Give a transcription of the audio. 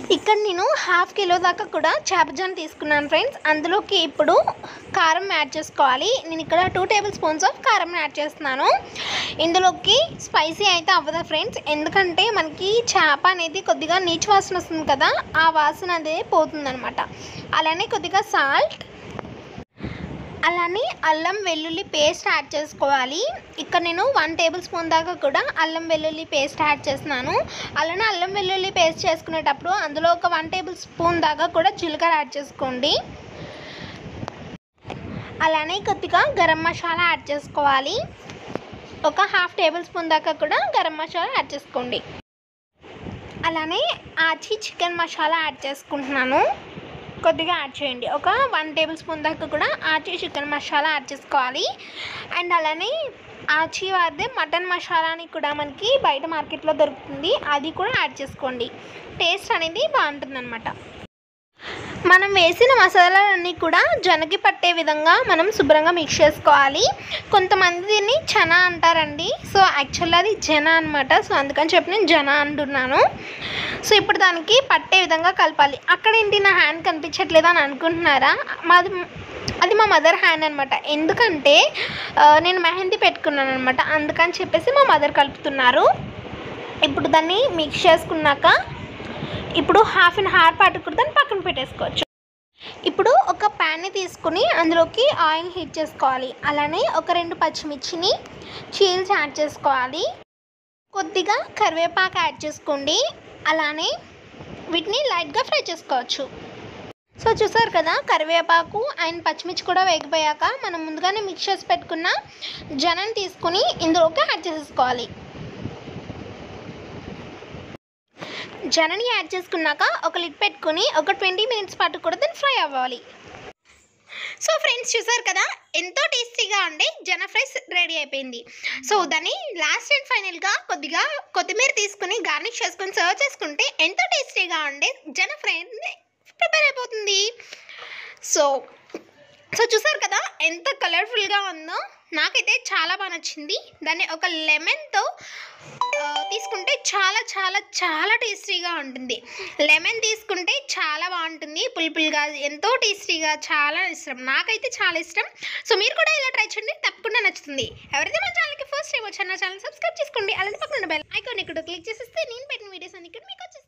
ఇక్కడ నేను half kilo దాకా కూడా చేపజాన్ తీసుకున్నాను ఫ్రెండ్స్ అందులోకి ఇప్పుడు కారం యాడ్ చేసుకోవాలి నేను ఇక్కడ టూ టేబుల్ స్పూన్స్ ఆఫ్ కారం యాడ్ చేస్తున్నాను ఇందులోకి స్పైసీ అయితే అవ్వదు ఫ్రెండ్స్ ఎందుకంటే మనకి చేప అనేది కొద్దిగా నీచు వాసన వస్తుంది కదా ఆ వాసన అదే పోతుందన్నమాట అలానే కొద్దిగా సాల్ట్ అలానే అల్లం వెల్లుల్లి పేస్ట్ యాడ్ చేసుకోవాలి ఇక్కడ నేను వన్ టేబుల్ స్పూన్ దాకా కూడా అల్లం వెల్లుల్లి పేస్ట్ యాడ్ చేస్తున్నాను అలానే అల్లం వెల్లుల్లి పేస్ట్ చేసుకునేటప్పుడు అందులో ఒక వన్ టేబుల్ స్పూన్ దాకా కూడా జీలకర్ర యాడ్ చేసుకోండి అలానే కొద్దిగా గరం మసాలా యాడ్ చేసుకోవాలి ఒక హాఫ్ టేబుల్ స్పూన్ దాకా కూడా గరం మసాలా యాడ్ చేసుకోండి అలానే ఆచి చికెన్ మసాలా యాడ్ చేసుకుంటున్నాను కొద్దిగా యాడ్ చేయండి ఒక వన్ టేబుల్ స్పూన్ దాకా కూడా ఆచి చికెన్ మసాలా యాడ్ చేసుకోవాలి అండ్ అలానే ఆచి వారిదే మటన్ మసాలాని కూడా మనకి బయట మార్కెట్లో దొరుకుతుంది అది కూడా యాడ్ చేసుకోండి టేస్ట్ అనేది బాగుంటుంది మనం వేసిన మసాలాలన్నీ కూడా జనకి పట్టే విధంగా మనం శుభ్రంగా మిక్స్ చేసుకోవాలి కొంతమంది దీన్ని చనా అంటారండి సో యాక్చువల్లీ అది జన అనమాట సో అందుకని చెప్పి నేను జన అంటున్నాను సో ఇప్పుడు దానికి పట్టే విధంగా కలపాలి అక్కడ ఏంటి నా హ్యాండ్ కనిపించట్లేదు అని అనుకుంటున్నారా మాది అది మా మదర్ హ్యాండ్ అనమాట ఎందుకంటే ఆ, నేను మెహందీ పెట్టుకున్నాను అనమాట అందుకని చెప్పేసి మా మదర్ కలుపుతున్నారు ఇప్పుడు దాన్ని మిక్స్ చేసుకున్నాక ఇప్పుడు హాఫ్ అన్ హార్ పాటు కూడా దాన్ని పక్కన పెట్టేసుకోవచ్చు ఇప్పుడు ఒక ప్యాన్ని తీసుకుని అందులోకి ఆయిల్ హీట్ చేసుకోవాలి అలానే ఒక రెండు పచ్చిమిర్చిని చీల్స్ యాడ్ చేసుకోవాలి కొద్దిగా కరివేపాకు యాడ్ చేసుకోండి అలానే వీటిని లైట్గా ఫ్రై చేసుకోవచ్చు సో చూసారు కదా కరివేపాకు అండ్ పచ్చిమిర్చి కూడా వేగిపోయాక మనం ముందుగానే మిక్స్ చేసి పెట్టుకున్న జనం తీసుకుని ఇందులోకి యాడ్ చేసేసుకోవాలి జనని యాడ్ చేసుకున్నాక ఒక లిడ్ పెట్టుకుని ఒక ట్వంటీ మినిట్స్ పాటు కూడా దాన్ని ఫ్రై అవ్వాలి సో ఫ్రెండ్స్ చూసారు కదా ఎంతో టేస్టీగా ఉండే జన ఫ్రైస్ రెడీ అయిపోయింది సో దాన్ని లాస్ట్ అండ్ ఫైనల్గా కొద్దిగా కొత్తిమీర తీసుకుని గార్నిష్ చేసుకొని సర్వ్ చేసుకుంటే ఎంతో టేస్టీగా ఉండే జన ఫ్రై ప్రిపేర్ అయిపోతుంది సో సో చూసారు కదా ఎంత కలర్ఫుల్గా ఉందో నాకైతే చాలా బాగా నచ్చింది దాన్ని ఒక లెమన్తో తీసుకుంటే చాలా చాలా చాలా టేస్టీగా ఉంటుంది లెమన్ తీసుకుంటే చాలా బాగుంటుంది పులుపులుగా ఎంతో టేస్టీగా చాలా ఇష్టం నాకైతే చాలా ఇష్టం సో మీరు కూడా ఇలా ట్రై చేయండి తప్పకుండా నచ్చుతుంది ఎవరైతే మా ఛానల్కి ఫస్ట్ టైం వచ్చారో నా ఛానల్ సబ్స్క్రైబ్ చేసుకోండి అలానే పక్కన బెల్ ఐకాన్ ఇక్కడ క్లిక్ చేసేస్తే నేను పెట్టిన వీడియోస్ అన్ని ఇక్కడ మీకు వచ్చేస్తాయి